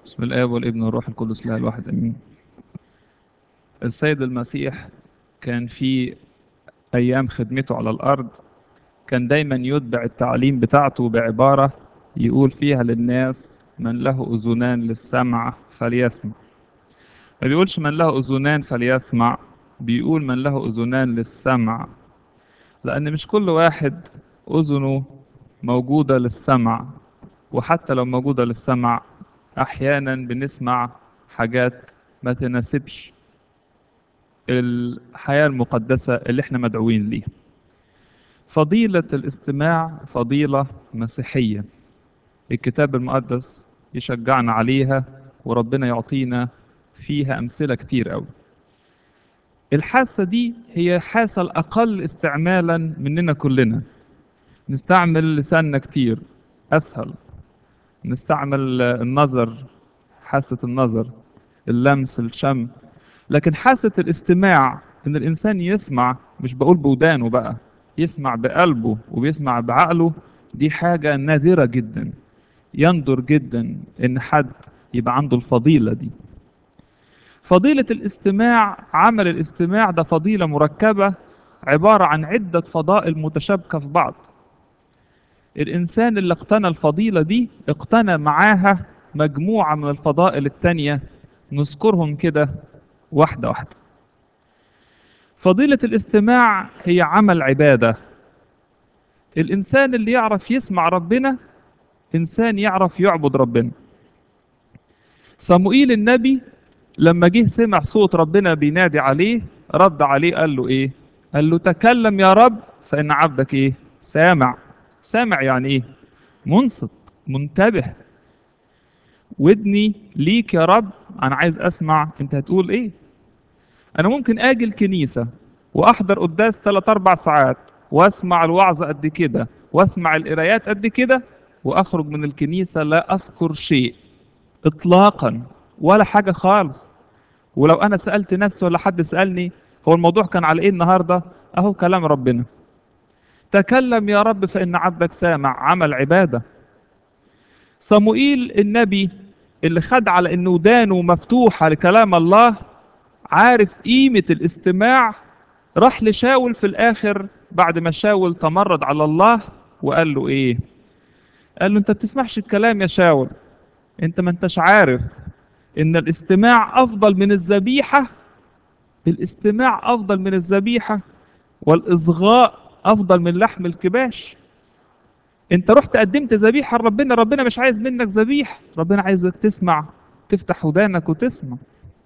بسم الآب والابن والروح القدس لا الواحد امين السيد المسيح كان في ايام خدمته على الارض كان دايما يتبع التعليم بتاعته بعبارة يقول فيها للناس من له اذنان للسمع فليسمع ما بيقولش من له اذنان فليسمع بيقول من له اذنان للسمع لان مش كل واحد اذنه موجودة للسمع وحتى لو موجودة للسمع احيانا بنسمع حاجات ما تناسبش الحياة المقدسة اللي احنا مدعوين ليها فضيلة الاستماع فضيلة مسيحية الكتاب المقدس يشجعنا عليها وربنا يعطينا فيها أمثلة كتير قوي الحاسة دي هي حاسة الأقل استعمالا مننا كلنا نستعمل لساننا كتير أسهل نستعمل النظر حاسة النظر اللمس الشم لكن حاسة الاستماع إن الإنسان يسمع مش بقول بودانه بقى يسمع بقلبه وبيسمع بعقله دي حاجة نادرة جدا يندر جدا إن حد يبقى عنده الفضيلة دي فضيلة الاستماع عمل الاستماع ده فضيلة مركبة عبارة عن عدة فضائل متشابكة في بعض الإنسان اللي اقتنى الفضيلة دي اقتنى معاها مجموعة من الفضائل التانية نذكرهم كده واحدة واحدة فضيلة الاستماع هي عمل عبادة الإنسان اللي يعرف يسمع ربنا إنسان يعرف يعبد ربنا صموئيل النبي لما جه سمع صوت ربنا بينادي عليه رد عليه قال له ايه قال له تكلم يا رب فإن عبدك ايه سامع سامع يعني ايه منصت منتبه ودني ليك يا رب انا عايز اسمع انت هتقول ايه انا ممكن اجي الكنيسه واحضر قداس 3 4 ساعات واسمع الوعظ قد كده واسمع القرايات قد كده واخرج من الكنيسه لا اذكر شيء اطلاقا ولا حاجه خالص ولو انا سالت نفسي ولا حد سالني هو الموضوع كان على ايه النهارده اهو كلام ربنا تكلم يا رب فان عبدك سامع عمل عباده صموئيل النبي اللي خد على ان ودانه مفتوحه لكلام الله عارف قيمه الاستماع راح لشاول في الاخر بعد ما شاول تمرد على الله وقال له ايه قال له انت بتسمعش الكلام يا شاول انت ما انتش عارف ان الاستماع افضل من الذبيحه الاستماع افضل من الذبيحه والاصغاء افضل من لحم الكباش انت رحت قدمت ذبيحه لربنا ربنا مش عايز منك ذبيح ربنا عايزك تسمع تفتح ودانك وتسمع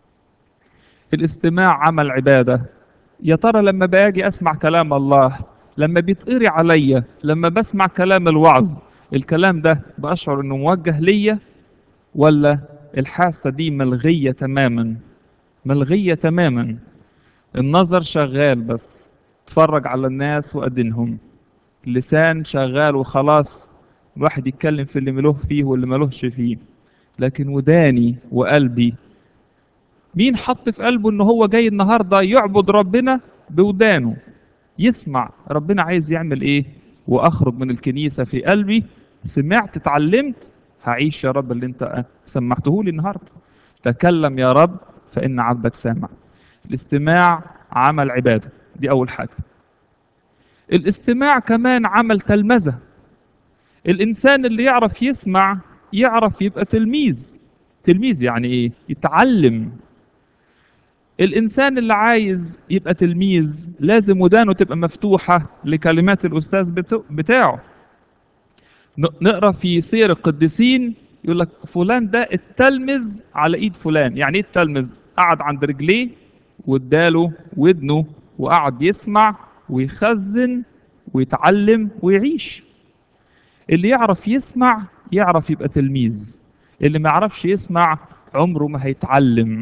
الاستماع عمل عباده يا ترى لما باجي اسمع كلام الله لما بيتقري عليا لما بسمع كلام الوعظ الكلام ده باشعر انه موجه ليا ولا الحاسه دي ملغيه تماما ملغيه تماما النظر شغال بس اتفرج على الناس وادينهم لسان شغال وخلاص الواحد يتكلم في اللي ملوه فيه واللي ملوهش فيه لكن وداني وقلبي مين حط في قلبه ان هو جاي النهارده يعبد ربنا بودانه يسمع ربنا عايز يعمل ايه واخرج من الكنيسه في قلبي سمعت اتعلمت هعيش يا رب اللي انت سمحته لي النهارده تكلم يا رب فان عبدك سامع الاستماع عمل عباده دي اول حاجه الاستماع كمان عمل تلمذة الإنسان اللي يعرف يسمع يعرف يبقى تلميذ تلميذ يعني إيه؟ يتعلم الإنسان اللي عايز يبقى تلميذ لازم ودانه تبقى مفتوحة لكلمات الأستاذ بتاعه نقرأ في سير القديسين يقول لك فلان ده التلمذ على إيد فلان يعني إيه التلمذ؟ قعد عند رجليه واداله ودنه وقعد يسمع ويخزن ويتعلم ويعيش اللي يعرف يسمع يعرف يبقى تلميذ اللي ما يعرفش يسمع عمره ما هيتعلم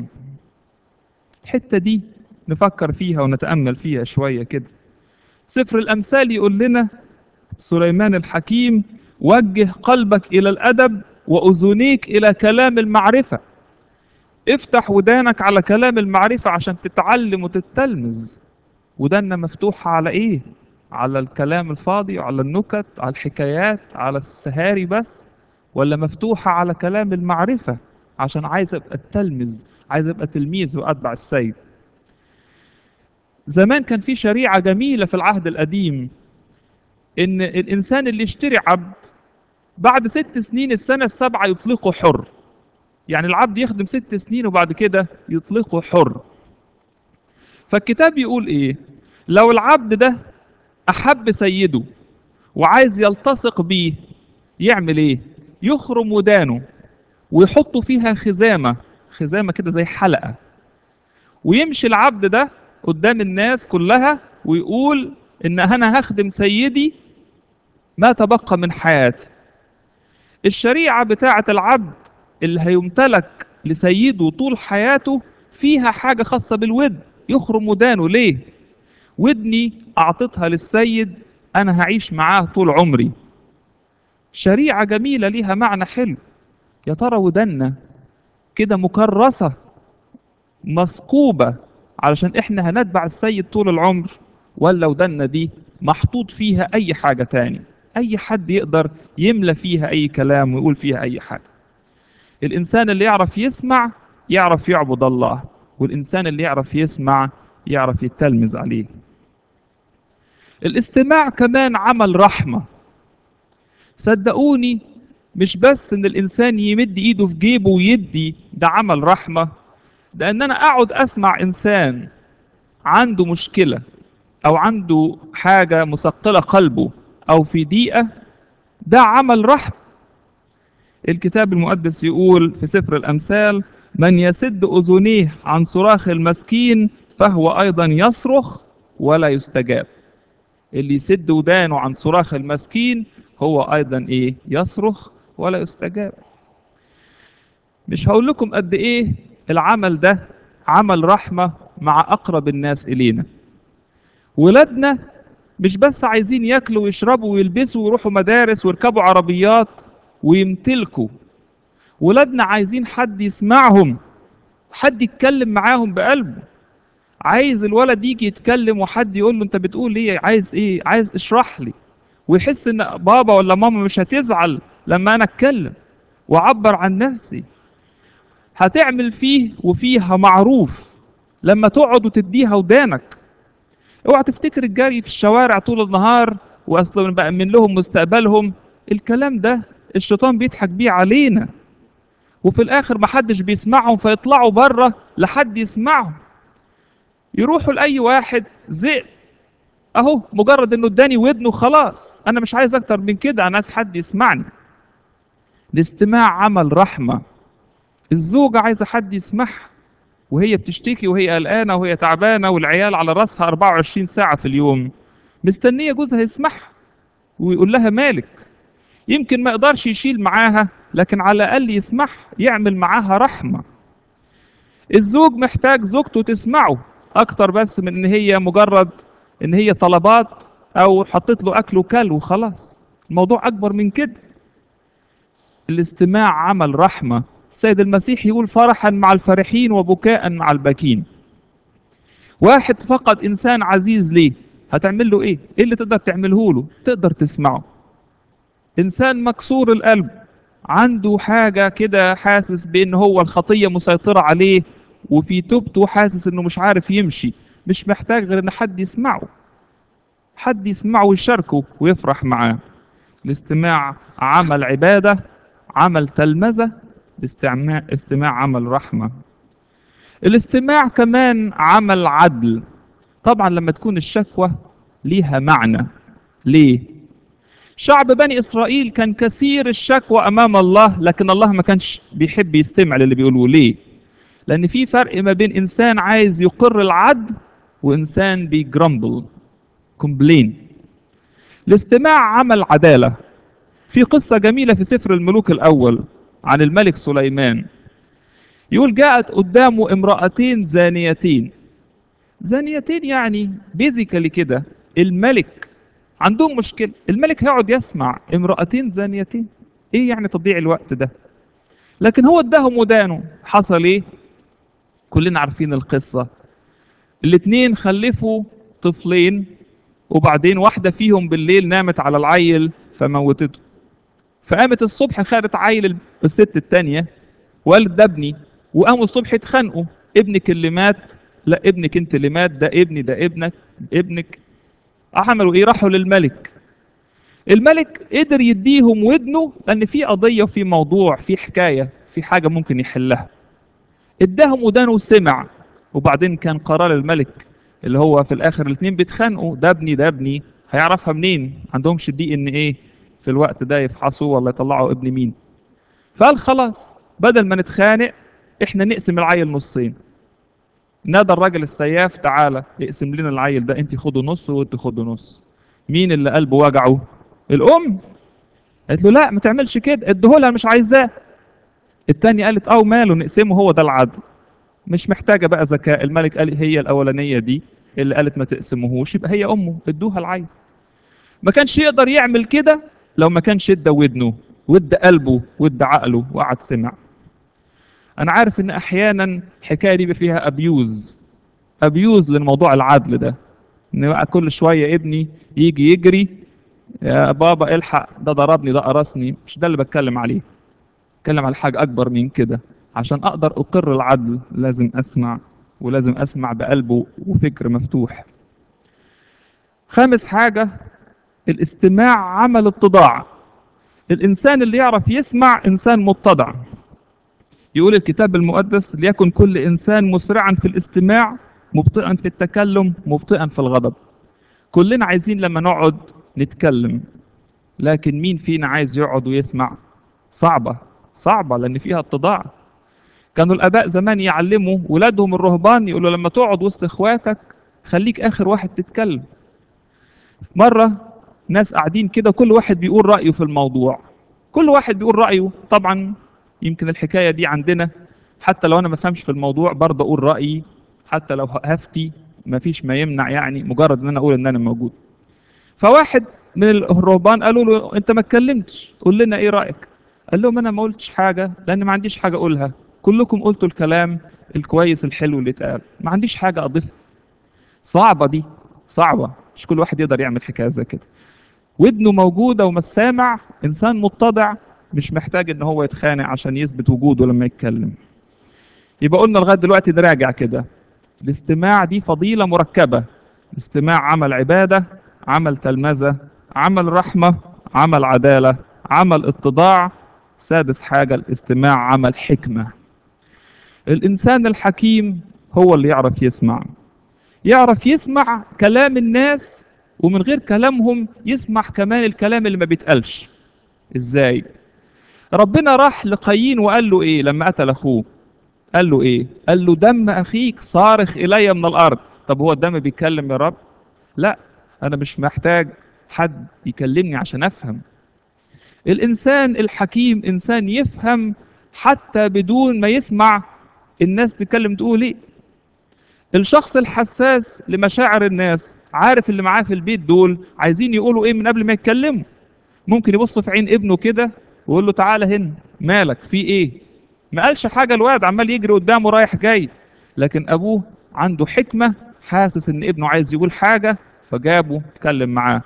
الحتة دي نفكر فيها ونتأمل فيها شوية كده سفر الأمثال يقول لنا سليمان الحكيم وجه قلبك إلى الأدب وأذنيك إلى كلام المعرفة افتح ودانك على كلام المعرفة عشان تتعلم وتتلمذ ودنا مفتوحة على إيه؟ على الكلام الفاضي وعلى النكت على الحكايات على السهاري بس ولا مفتوحة على كلام المعرفة عشان عايز ابقى التلمذ عايز ابقى تلميذ واتبع السيد زمان كان في شريعة جميلة في العهد القديم ان الانسان اللي يشتري عبد بعد ست سنين السنة السابعة يطلقه حر يعني العبد يخدم ست سنين وبعد كده يطلقه حر فالكتاب يقول ايه لو العبد ده احب سيده وعايز يلتصق بيه يعمل ايه يخرم ودانه ويحطوا فيها خزامة خزامة كده زي حلقة ويمشي العبد ده قدام الناس كلها ويقول ان انا هخدم سيدي ما تبقى من حياتي الشريعة بتاعة العبد اللي هيمتلك لسيده طول حياته فيها حاجة خاصة بالود يخرم ودانه ليه ودني أعطيتها للسيد أنا هعيش معاه طول عمري شريعة جميلة ليها معنى حلو يا ترى ودنا كده مكرسة مثقوبة علشان احنا هنتبع السيد طول العمر ولا ودنا دي محطوط فيها اي حاجة تاني اي حد يقدر يملى فيها اي كلام ويقول فيها اي حاجة الانسان اللي يعرف يسمع يعرف يعبد الله والانسان اللي يعرف يسمع يعرف يتلمذ عليه الاستماع كمان عمل رحمة صدقوني مش بس ان الانسان يمد ايده في جيبه ويدي ده عمل رحمة ده ان انا اقعد اسمع انسان عنده مشكلة او عنده حاجة مثقلة قلبه او في ضيقة ده عمل رحم الكتاب المقدس يقول في سفر الامثال من يسد اذنيه عن صراخ المسكين فهو ايضا يصرخ ولا يستجاب اللي يسد ودانه عن صراخ المسكين هو ايضا ايه يصرخ ولا يستجاب مش هقول لكم قد ايه العمل ده عمل رحمة مع اقرب الناس الينا ولادنا مش بس عايزين ياكلوا ويشربوا ويلبسوا ويروحوا مدارس ويركبوا عربيات ويمتلكوا ولادنا عايزين حد يسمعهم حد يتكلم معاهم بقلبه عايز الولد يجي يتكلم وحد يقول له انت بتقول ايه عايز ايه عايز اشرح لي ويحس ان بابا ولا ماما مش هتزعل لما انا اتكلم واعبر عن نفسي هتعمل فيه وفيها معروف لما تقعد وتديها ودانك اوعى تفتكر الجري في الشوارع طول النهار واصلا بأمن لهم مستقبلهم الكلام ده الشيطان بيضحك بيه علينا وفي الاخر محدش بيسمعهم فيطلعوا بره لحد يسمعهم يروحوا لاي واحد زئ اهو مجرد انه اداني ودنه خلاص انا مش عايز اكتر من كده انا عايز حد يسمعني الاستماع عمل رحمه الزوجه عايزه حد يسمعها وهي بتشتكي وهي قلقانه وهي تعبانه والعيال على راسها 24 ساعه في اليوم مستنيه جوزها يسمعها ويقول لها مالك يمكن ما يقدرش يشيل معاها لكن على الاقل يسمعها يعمل معاها رحمه الزوج محتاج زوجته تسمعه اكتر بس من ان هي مجرد ان هي طلبات او حطيت له اكل وكل وخلاص الموضوع اكبر من كده الاستماع عمل رحمه السيد المسيح يقول فرحا مع الفرحين وبكاء مع الباكين واحد فقد انسان عزيز ليه هتعمل له ايه ايه اللي تقدر تعمله له تقدر تسمعه انسان مكسور القلب عنده حاجه كده حاسس بان هو الخطيه مسيطره عليه وفي توبته حاسس انه مش عارف يمشي مش محتاج غير ان حد يسمعه حد يسمعه ويشاركه ويفرح معاه الاستماع عمل عباده عمل تلمذه الاستماع استماع عمل رحمه الاستماع كمان عمل عدل طبعا لما تكون الشكوى ليها معنى ليه شعب بني اسرائيل كان كثير الشكوى امام الله لكن الله ما كانش بيحب يستمع للي بيقولوه ليه لان في فرق ما بين انسان عايز يقر العدل وانسان بيجرامبل كومبلين الاستماع عمل عداله في قصه جميله في سفر الملوك الاول عن الملك سليمان يقول جاءت قدامه امرأتين زانيتين زانيتين يعني بيزيكالي كده الملك عندهم مشكلة الملك هيقعد يسمع امرأتين زانيتين ايه يعني تضييع الوقت ده لكن هو اداهم ودانه حصل ايه كلنا عارفين القصة الاتنين خلفوا طفلين وبعدين واحدة فيهم بالليل نامت على العيل فموتته فقامت الصبح خدت عيل الست التانية والد ده ابني وقاموا الصبح يتخانقوا ابنك اللي مات لا ابنك انت اللي مات ده ابني ده ابنك ابنك عملوا ايه راحوا للملك الملك قدر يديهم ودنه لان في قضيه وفي موضوع في حكايه في حاجه ممكن يحلها اداهم ودانه وسمع وبعدين كان قرار الملك اللي هو في الاخر الاثنين بيتخانقوا ده ابني ده ابني هيعرفها منين عندهمش دي ان ايه في الوقت ده يفحصوا ولا يطلعوا ابن مين فقال خلاص بدل ما نتخانق احنا نقسم العيل نصين نادى الراجل السياف تعالى اقسم لنا العيل ده انت خدوا نص وانت خدوا نص مين اللي قلبه وجعه الام قالت له لا ما تعملش كده اديهولها مش عايزاه التانية قالت اه ماله نقسمه هو ده العدل مش محتاجة بقى ذكاء الملك قال هي الأولانية دي اللي قالت ما تقسمهوش يبقى هي أمه ادوها العين ما كانش يقدر يعمل كده لو ما كانش ادى ودنه وادى قلبه وادى عقله وقعد سمع أنا عارف إن أحيانا الحكاية دي بيبقى فيها أبيوز أبيوز للموضوع العدل ده إن بقى كل شوية ابني يجي يجري يا بابا الحق ده ضربني ده قرصني مش ده اللي بتكلم عليه بتكلم على حاجة أكبر من كده عشان أقدر أقر العدل لازم أسمع ولازم أسمع بقلبه وفكر مفتوح خامس حاجة الاستماع عمل اتضاع الإنسان اللي يعرف يسمع إنسان متضع يقول الكتاب المقدس ليكن كل إنسان مسرعا في الاستماع مبطئا في التكلم مبطئا في الغضب كلنا عايزين لما نقعد نتكلم لكن مين فينا عايز يقعد ويسمع صعبة صعبة لأن فيها اتضاع كانوا الآباء زمان يعلموا ولادهم الرهبان يقولوا لما تقعد وسط إخواتك خليك آخر واحد تتكلم مرة ناس قاعدين كده كل واحد بيقول رأيه في الموضوع كل واحد بيقول رأيه طبعا يمكن الحكاية دي عندنا حتى لو أنا ما فهمش في الموضوع برضه أقول رأيي حتى لو هفتي ما فيش ما يمنع يعني مجرد ان انا اقول ان انا موجود فواحد من الرهبان قالوا له انت ما اتكلمتش قول لنا ايه رايك قال لهم انا ما قلتش حاجه لان ما عنديش حاجه اقولها كلكم قلتوا الكلام الكويس الحلو اللي اتقال ما عنديش حاجه اضيفها صعبه دي صعبه مش كل واحد يقدر يعمل حكايه زي كده ودنه موجوده وما سامع انسان متضع مش محتاج ان هو يتخانق عشان يثبت وجوده لما يتكلم يبقى قلنا لغايه دلوقتي نراجع كده الاستماع دي فضيلة مركبة الاستماع عمل عبادة عمل تلمذة عمل رحمة عمل عدالة عمل اتضاع سادس حاجة الاستماع عمل حكمة الإنسان الحكيم هو اللي يعرف يسمع يعرف يسمع كلام الناس ومن غير كلامهم يسمع كمان الكلام اللي ما بيتقالش ازاي ربنا راح لقايين وقال له ايه لما قتل اخوه قال له ايه قال له دم اخيك صارخ الي من الارض طب هو الدم بيتكلم يا رب لا انا مش محتاج حد يكلمني عشان افهم الانسان الحكيم انسان يفهم حتى بدون ما يسمع الناس تتكلم تقول ايه الشخص الحساس لمشاعر الناس عارف اللي معاه في البيت دول عايزين يقولوا ايه من قبل ما يتكلموا ممكن يبص في عين ابنه كده ويقول له تعالى هنا مالك في ايه ما قالش حاجه الواد عمال يجري قدامه رايح جاي لكن ابوه عنده حكمه حاسس ان ابنه عايز يقول حاجه فجابه اتكلم معاه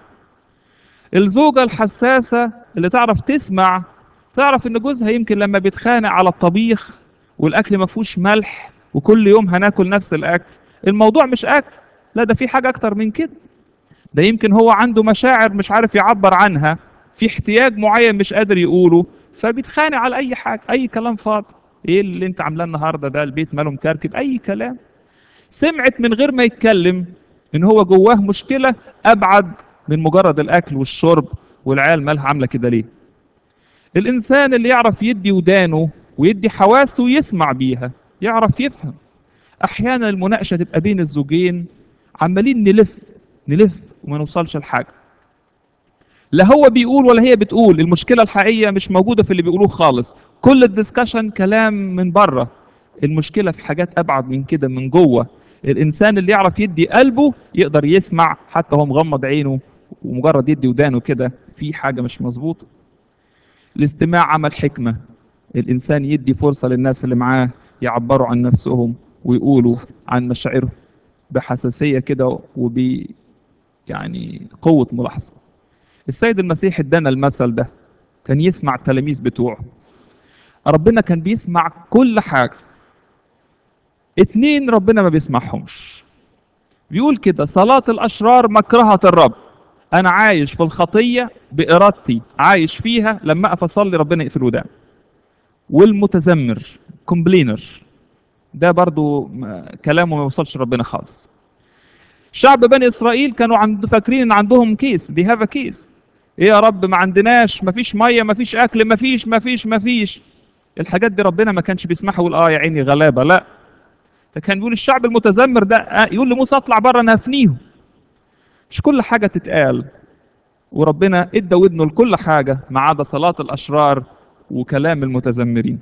الزوجه الحساسه اللي تعرف تسمع تعرف ان جوزها يمكن لما بيتخانق على الطبيخ والاكل ما فيهوش ملح وكل يوم هناكل نفس الاكل الموضوع مش اكل لا ده في حاجه اكتر من كده ده يمكن هو عنده مشاعر مش عارف يعبر عنها في احتياج معين مش قادر يقوله فبيتخانق على اي حاجه اي كلام فاضي ايه اللي انت عاملاه النهارده ده البيت ماله مكركب اي كلام سمعت من غير ما يتكلم ان هو جواه مشكله ابعد من مجرد الاكل والشرب والعيال مالها عامله كده ليه الانسان اللي يعرف يدي ودانه ويدي حواسه ويسمع بيها يعرف يفهم احيانا المناقشه تبقى بين الزوجين عمالين نلف نلف وما نوصلش لحاجه لا هو بيقول ولا هي بتقول المشكله الحقيقيه مش موجوده في اللي بيقولوه خالص كل الدسكشن كلام من بره المشكله في حاجات ابعد من كده من جوه الانسان اللي يعرف يدي قلبه يقدر يسمع حتى هو مغمض عينه ومجرد يدي ودانه كده في حاجه مش مظبوطه الاستماع عمل حكمه الانسان يدي فرصه للناس اللي معاه يعبروا عن نفسهم ويقولوا عن مشاعرهم بحساسيه كده وب يعني قوه ملاحظه السيد المسيح ادانا المثل ده كان يسمع التلاميذ بتوعه ربنا كان بيسمع كل حاجة اتنين ربنا ما بيسمعهمش بيقول كده صلاة الأشرار مكرهة الرب أنا عايش في الخطية بإرادتي عايش فيها لما أقف أصلي ربنا يقفل ودان والمتذمر كومبلينر ده برضو م- كلامه ما يوصلش ربنا خالص شعب بني إسرائيل كانوا عند فاكرين إن عندهم كيس دي هاف كيس إيه يا رب ما عندناش ما فيش مية ما فيش أكل ما فيش ما فيش ما فيش الحاجات دي ربنا ما كانش بيسمعها يقول اه يا عيني غلابة لا ده كان بيقول الشعب المتذمر ده آه، يقول لموسى اطلع بره انا هفنيهم مش كل حاجة تتقال وربنا ادى ودنه لكل حاجة ما عدا صلاة الأشرار وكلام المتذمرين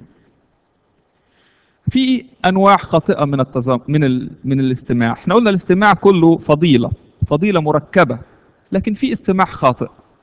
في أنواع خاطئة من التزم... من ال... من الاستماع احنا قلنا الاستماع كله فضيلة فضيلة مركبة لكن في استماع خاطئ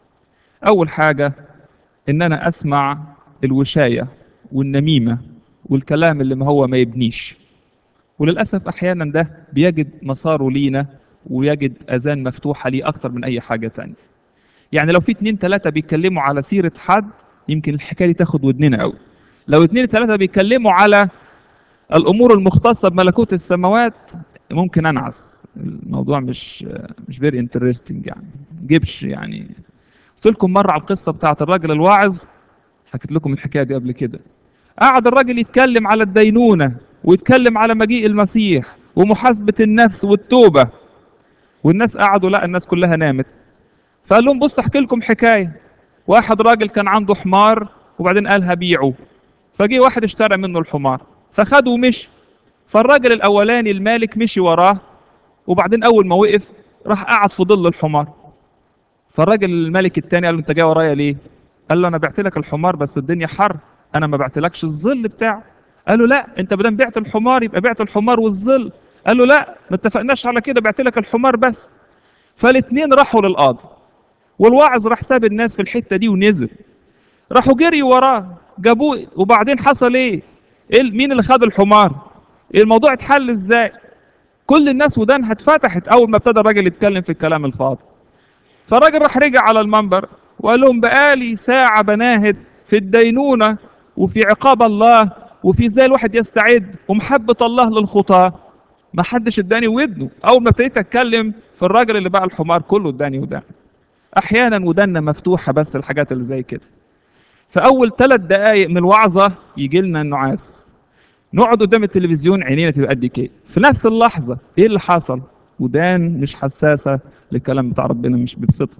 أول حاجة إن أنا أسمع الوشاية والنميمة والكلام اللي ما هو ما يبنيش وللأسف أحيانا ده بيجد مساره لينا ويجد أذان مفتوحة ليه أكتر من أي حاجة تانية يعني لو في اتنين تلاتة بيتكلموا على سيرة حد يمكن الحكاية دي تاخد ودننا قوي لو اتنين تلاتة بيتكلموا على الأمور المختصة بملكوت السماوات ممكن أنعس الموضوع مش مش فيري انترستنج يعني جبش يعني قلت لكم مرة على القصة بتاعت الراجل الواعظ حكيت لكم الحكاية دي قبل كده قعد الراجل يتكلم على الدينونة ويتكلم على مجيء المسيح ومحاسبة النفس والتوبة والناس قعدوا لا الناس كلها نامت فقال لهم بص احكي لكم حكاية واحد راجل كان عنده حمار وبعدين قال هبيعه فجي واحد اشترى منه الحمار فخده ومشي فالراجل الاولاني المالك مشي وراه وبعدين اول ما وقف راح قعد في ظل الحمار فالراجل الملك التاني قال له انت جاي ورايا ليه قال له انا بعت لك الحمار بس الدنيا حر انا ما بعتلكش الظل بتاعه قال له لا انت بدل بعت الحمار يبقى بعت الحمار والظل قال له لا ما اتفقناش على كده بعت لك الحمار بس فالاثنين راحوا للقاضي والواعظ راح ساب الناس في الحته دي ونزل راحوا جري وراه جابوه وبعدين حصل ايه ايه ال- مين اللي خد الحمار إيه الموضوع اتحل ازاي كل الناس ودانها اتفتحت اول ما ابتدى الراجل يتكلم في الكلام الفاضي فالراجل راح رجع على المنبر وقال لهم بقالي ساعة بناهد في الدينونة وفي عقاب الله وفي ازاي الواحد يستعد ومحبة الله للخطاة ما حدش اداني ودنه اول ما ابتديت اتكلم في الراجل اللي بقى الحمار كله اداني ودان احيانا ودنا مفتوحة بس الحاجات اللي زي كده فاول ثلاث دقائق من الوعظة يجي لنا النعاس نقعد قدام التلفزيون عينينا تبقى قد كده في نفس اللحظة ايه اللي حصل ودان مش حساسة للكلام بتاع ربنا مش ببسطها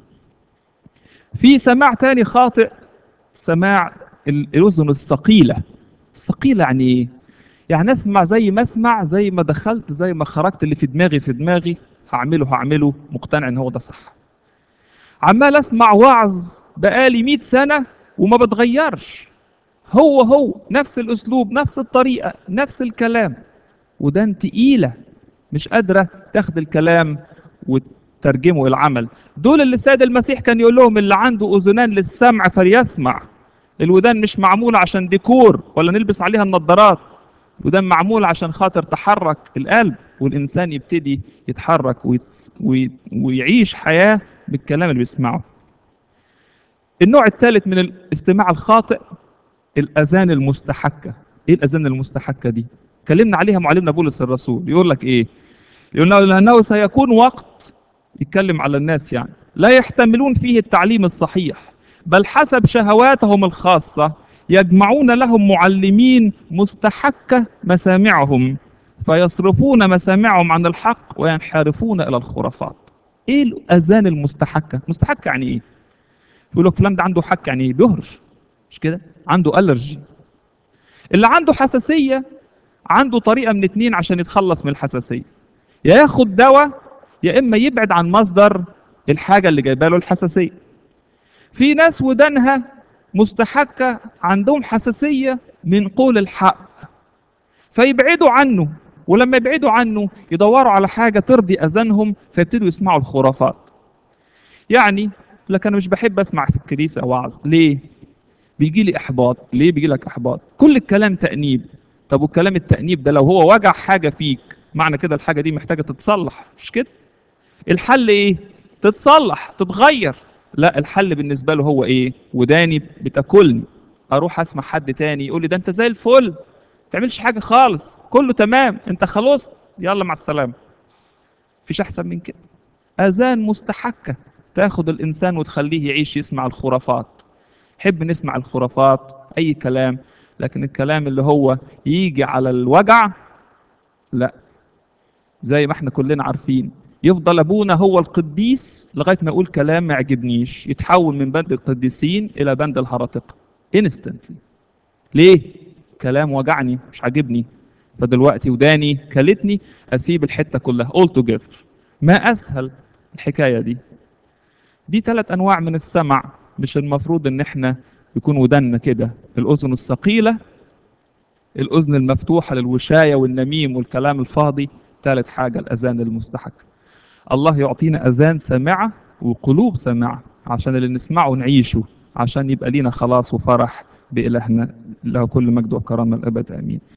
في سماع تاني خاطئ سماع ال- الأذن الثقيلة الثقيلة يعني ايه؟ يعني اسمع زي ما اسمع زي ما دخلت زي ما خرجت اللي في دماغي في دماغي هعمله هعمله مقتنع ان هو ده صح عمال اسمع وعظ بقالي 100 سنة وما بتغيرش هو هو نفس الاسلوب نفس الطريقة نفس الكلام ودان تقيلة مش قادرة تاخد الكلام وترجمه إلى العمل دول اللي السيد المسيح كان يقول لهم اللي عنده أذنان للسمع فليسمع الودان مش معمولة عشان ديكور ولا نلبس عليها النظارات الودان معمولة عشان خاطر تحرك القلب والإنسان يبتدي يتحرك ويتس وي ويعيش حياة بالكلام اللي بيسمعه النوع الثالث من الاستماع الخاطئ الأذان المستحكة إيه الأذان المستحكة دي؟ اتكلمنا عليها معلمنا بولس الرسول يقول لك إيه؟ يقول له لأنه سيكون وقت يتكلم على الناس يعني لا يحتملون فيه التعليم الصحيح بل حسب شهواتهم الخاصة يجمعون لهم معلمين مستحكة مسامعهم فيصرفون مسامعهم عن الحق وينحرفون إلى الخرافات إيه الأذان المستحكة؟ مستحكة يعني إيه؟ يقول لك فلان ده عنده حك يعني إيه؟ بيهرش مش كده؟ عنده ألرجي اللي عنده حساسية عنده طريقة من اتنين عشان يتخلص من الحساسية يا ياخد دواء يا اما يبعد عن مصدر الحاجه اللي جايبه له الحساسيه في ناس ودانها مستحكه عندهم حساسيه من قول الحق فيبعدوا عنه ولما يبعدوا عنه يدوروا على حاجه ترضي اذانهم فيبتدوا يسمعوا الخرافات يعني لك انا مش بحب اسمع في الكنيسه وعظ ليه بيجي لي احباط ليه بيجي لك احباط كل الكلام تانيب طب والكلام التانيب ده لو هو وجع حاجه فيك معنى كده الحاجه دي محتاجه تتصلح مش كده الحل ايه تتصلح تتغير لا الحل بالنسبه له هو ايه وداني بتاكلني اروح اسمع حد تاني يقول لي ده انت زي الفل ما تعملش حاجه خالص كله تمام انت خلصت يلا مع السلامه مفيش احسن من كده اذان مستحكه تاخد الانسان وتخليه يعيش يسمع الخرافات حب نسمع الخرافات اي كلام لكن الكلام اللي هو يجي على الوجع لا زي ما احنا كلنا عارفين يفضل ابونا هو القديس لغايه ما يقول كلام ما يعجبنيش يتحول من بند القديسين الى بند الهرطقه انستنتلي ليه كلام وجعني مش عاجبني فدلوقتي وداني كلتني اسيب الحته كلها all together ما اسهل الحكايه دي دي ثلاث انواع من السمع مش المفروض ان احنا يكون ودنا كده الاذن الثقيله الاذن المفتوحه للوشايه والنميم والكلام الفاضي ثالث حاجه الاذان المستحك الله يعطينا اذان سامعه وقلوب سامعه عشان اللي نسمعه نعيشه عشان يبقى لينا خلاص وفرح بإلهنا له كل مجد وكرامة الأبد آمين